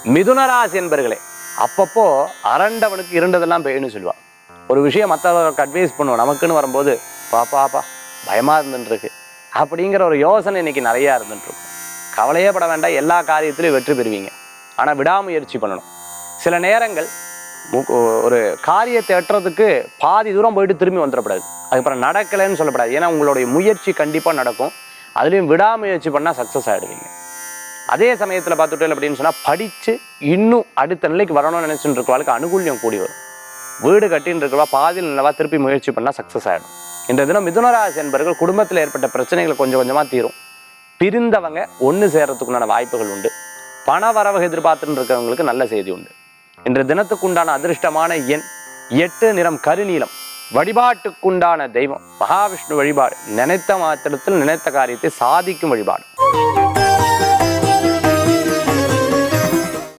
மிதுனராசி என்பர்களே அப்பப்போ அரண்டவனுக்கு இருண்டதெல்லாம் பெய்யுன்னு சொல்லுவா ஒரு விஷயம் மற்றவர்களுக்கு அட்வைஸ் பண்ணுவோம் நமக்குன்னு வரும்போது பாப்பாப்பா பயமா இருந்துட்டு இருக்கு அப்படிங்கிற ஒரு யோசனை இன்னைக்கு நிறையா இருந்துட்டு இருக்கும் கவலையே பட வேண்டாம் எல்லா காரியத்திலையும் வெற்றி பெறுவீங்க ஆனால் விடாமுயற்சி பண்ணணும் சில நேரங்கள் மு- ஒரு காரியத்தை எட்டுறதுக்கு பாதி தூரம் போயிட்டு திரும்பி வந்துடக்கூடாது அதுக்கப்புறம் நடக்கலைன்னு சொல்லப்படாது ஏன்னா உங்களுடைய முயற்சி கண்டிப்பாக நடக்கும் அதுலேயும் விடாமுயற்சி பண்ணால் சக்ஸஸ் ஆகிடுவீங்க அதே சமயத்தில் பார்த்துட்டேன் அப்படின்னு சொன்னால் படித்து இன்னும் அடுத்த நிலைக்கு வரணும்னு நினச்சிட்டு இருக்கிறவளுக்கு அனுகூல்யம் கூடி வரும் வீடு கட்டின்னு இருக்கிறவா பாதியில் நிலவா திருப்பி முயற்சி பண்ணால் சக்ஸஸ் ஆகிடும் இன்றைய தினம் மிதுனராசி என்பவர்கள் குடும்பத்தில் ஏற்பட்ட பிரச்சனைகள் கொஞ்சம் கொஞ்சமாக தீரும் பிரிந்தவங்க ஒன்று சேர்றதுக்குண்டான வாய்ப்புகள் உண்டு பண வரவு எதிர்பார்த்துட்டு இருக்கிறவங்களுக்கு நல்ல செய்தி உண்டு இன்று தினத்துக்குண்டான அதிர்ஷ்டமான எண் எட்டு நிறம் கருநீலம் வழிபாட்டுக்குண்டான தெய்வம் மகாவிஷ்ணு வழிபாடு நினைத்த மாத்திரத்தில் நினைத்த காரியத்தை சாதிக்கும் வழிபாடு